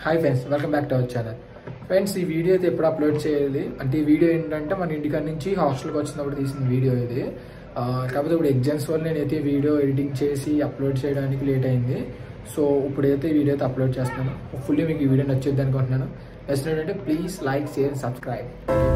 Hi friends welcome back to our channel friends ఈ video అయితే ఎప్పుడు అప్లోడ్ చేయాలి అంటే ఈ వీడియో ఏంటంటే మన ఇంటికాడ నుంచి హాస్టల్కి వచ్చినప్పుడు తీసిన వీడియో ఇది ఆ, కాకపోతే ఇప్పుడు ఎగ్జామ్స్ వల్ల నేనైతే ఈ వీడియో ఎడిటింగ్ చేసి అప్లోడ్ చేయడానికి లేట్ అయింది సో ఇప్పుడైతే ఈ వీడియో అయితే అప్లోడ్ చేస్తున్నాను ఫుల్లీ మీకు ఈ వీడియో నచ్చేది అనుకుంటున్నాను నచ్చినట్టంటే please like share subscribe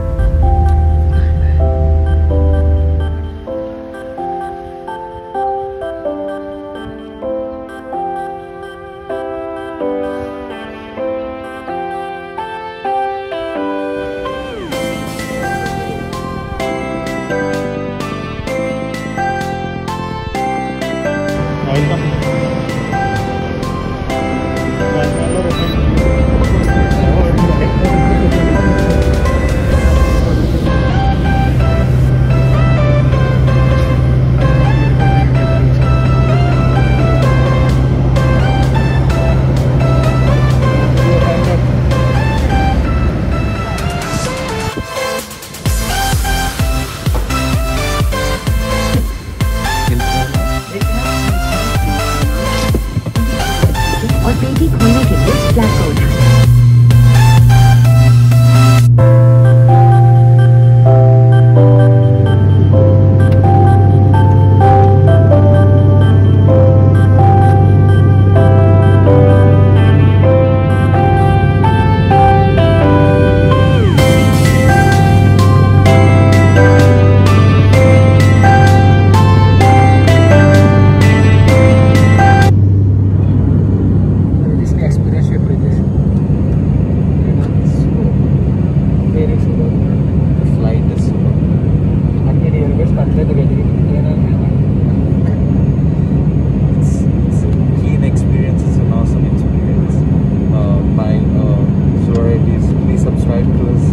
oil company और बेबी खोलने के लिए फ्लैग को उठाएं This is my experience with British. Very slow. The flight is slow. అన్ని రైల్వేస్ పర్లేదు గదికి It's, it's a keen experience. It's an awesome experience. Uh, my uh, sororities, please subscribe to us.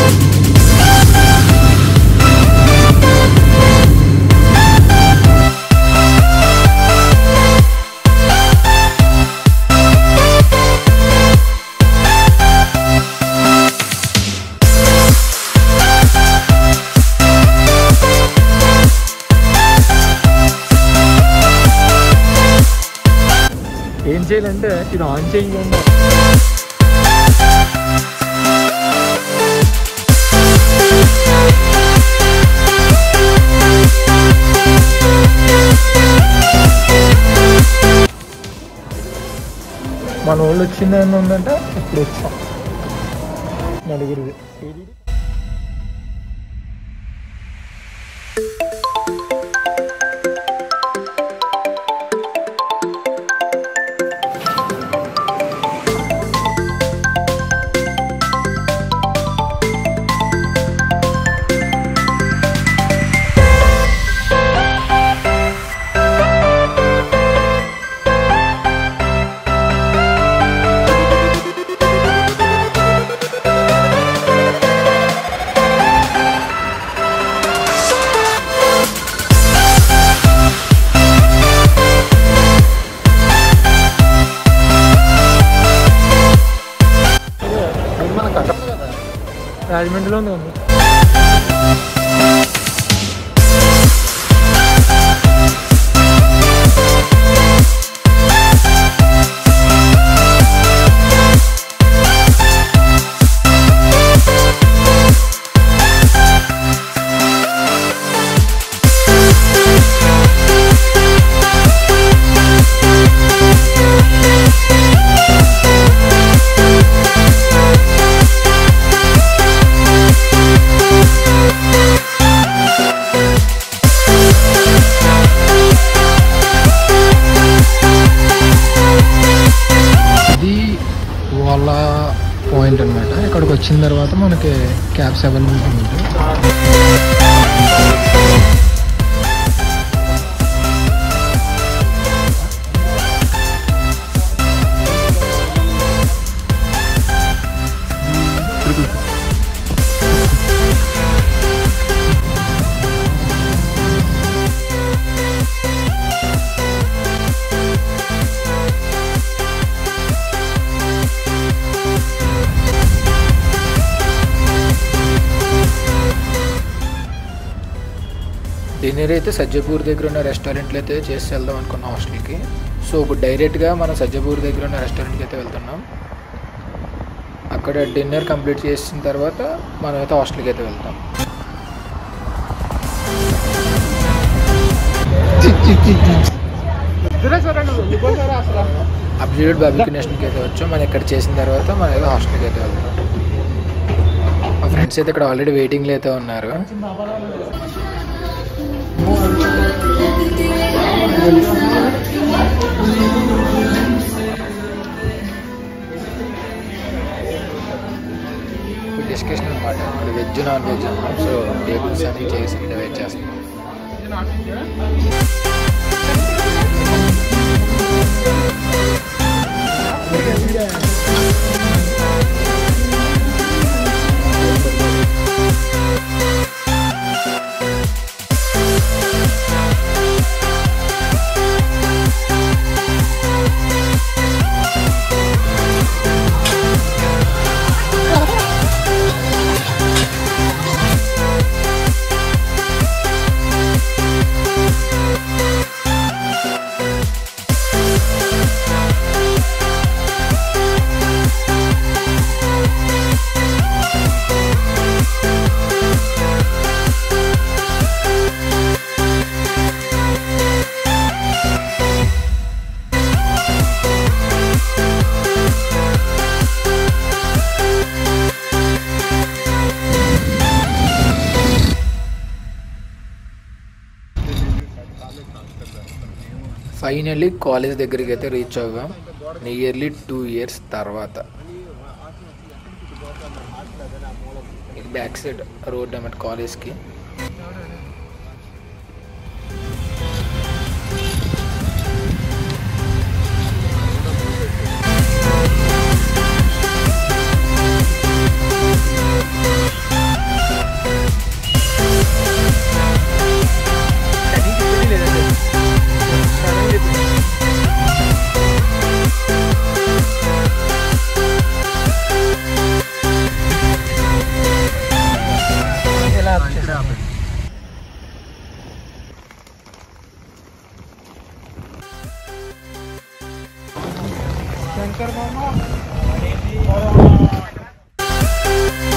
ఏం చేయాలంటే ఇది on చేయండి మన వాళ్ళు వచ్చింది ఏమన్నా ఉందంటే ఇప్పుడు వచ్చాం నలుగురిది అది మన కట్ట రాజమండ్రిలో ఉంది ఉంది ఇది వాళ్ళ పాయింట్ అనమాట ఇక్కడికి వచ్చిన తర్వాత మనకి క్యాబ్స్ అవైలబిలిటీ ఉంటాయి డిన్నర్ అయితే సజ్జపూర్ దగ్గర ఉన్న రెస్టారెంట్లో అయితే చేసి వెళ్దాం అనుకున్నాం హాస్టల్కి సో ఇప్పుడు డైరెక్ట్గా మనం సజ్జపూర్ దగ్గర ఉన్న రెస్టారెంట్కి అయితే వెళ్తున్నాం అక్కడ డిన్నర్ కంప్లీట్ చేసిన తర్వాత మనం అయితే హాస్టల్కి అయితే వెళ్తాం అబ్జల్యూట్ బాబిక్యూ నేషన్కి అయితే వచ్చాం మనం ఇక్కడ చేసిన తర్వాత మనం అయితే హాస్టల్కి అయితే వెళ్తాం మా ఫ్రెండ్స్ అయితే ఇక్కడ ఆల్రెడీ వెయిటింగ్లో అయితే ఉన్నారు ఇప్పుడు డిస్కషన్ అనమాట ఇప్పుడు వెజ్ నాన్ వెజ్ అన్నమాట సో టేబుల్స్ అన్ని చేసి డివైడ్ చేస్తాం ఫైనల్లీ కాలేజ్ దగ్గరికి అయితే రీచ్ అవ్వాం నియర్లీ టూ ఇయర్స్ తర్వాత ఇది బ్యాక్ సైడ్ రోడ్ అన్నమాట కాలేజ్కి శంకర్ మామ